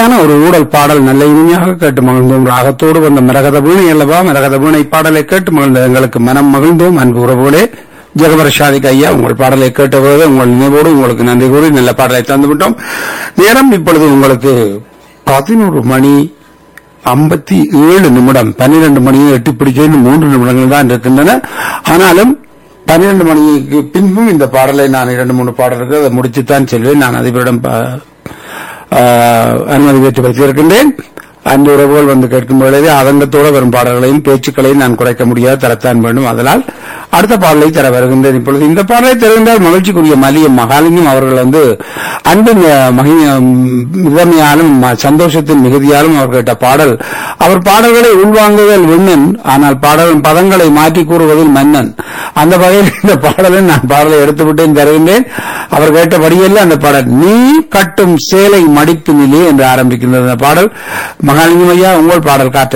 அருமையான ஒரு ஊடல் பாடல் நல்ல இனிமையாக கேட்டு மகிழ்ந்தோம் ராகத்தோடு வந்த மரகத வீணை அல்லவா மரகத வீணை பாடலை கேட்டு மகிழ்ந்த எங்களுக்கு மனம் மகிழ்ந்தோம் அன்பு உறவுகளே ஜெகபர ஷாதிக் ஐயா உங்கள் பாடலை கேட்டபோது உங்கள் நினைவோடு உங்களுக்கு நன்றி கூறி நல்ல பாடலை தந்துவிட்டோம் நேரம் இப்பொழுது உங்களுக்கு பதினோரு மணி ஐம்பத்தி ஏழு நிமிடம் பன்னிரண்டு மணியை எட்டு பிடிக்க மூன்று நிமிடங்கள் தான் இருக்கின்றன ஆனாலும் பன்னிரண்டு மணிக்கு பின்பும் இந்த பாடலை நான் இரண்டு மூணு பாடல்கள் அதை முடிச்சுத்தான் செல்வேன் நான் அதிபரிடம் ப- ஆஹ், அனுமதி பெற்று வைத்திருக்கின்றேன் அந்த உறவுகள் வந்து கேட்கும் பொழுதே ஆதங்கத்தோடு வரும் பாடல்களையும் பேச்சுக்களையும் நான் குறைக்க முடியாது தரத்தான் வேண்டும் அதனால் அடுத்த பாடலை தர வருகின்றேன் இப்பொழுது இந்த பாடலை தருகின்றால் மகிழ்ச்சிக்குரிய மலியம் மகாலிங்கம் அவர்கள் வந்து அன்பின் அஹ், மகி- அஹ், மிதமையாலும் ம- சந்தோஷத்தின் மிகுதியாலும் அவர் கேட்ட பாடல் அவர் பாடல்களை உள்வாங்குவதில் விண்ணன் ஆனால் பாடல் பதங்களை மாற்றி கூறுவதில் மன்னன் அந்த வகையில் இந்த பாடலை நான் பாடலை எடுத்துவிட்டேன் தருகின்றேன் அவர் கேட்டபடியல்ல அந்த பாடல் நீ கட்டும் சேலை மடிப்பினிலே என்று ஆரம்பிக்கின்றது அந்த பாடல் மகாலிங்கம் ஐயா உங்கள் பாடல் காற்று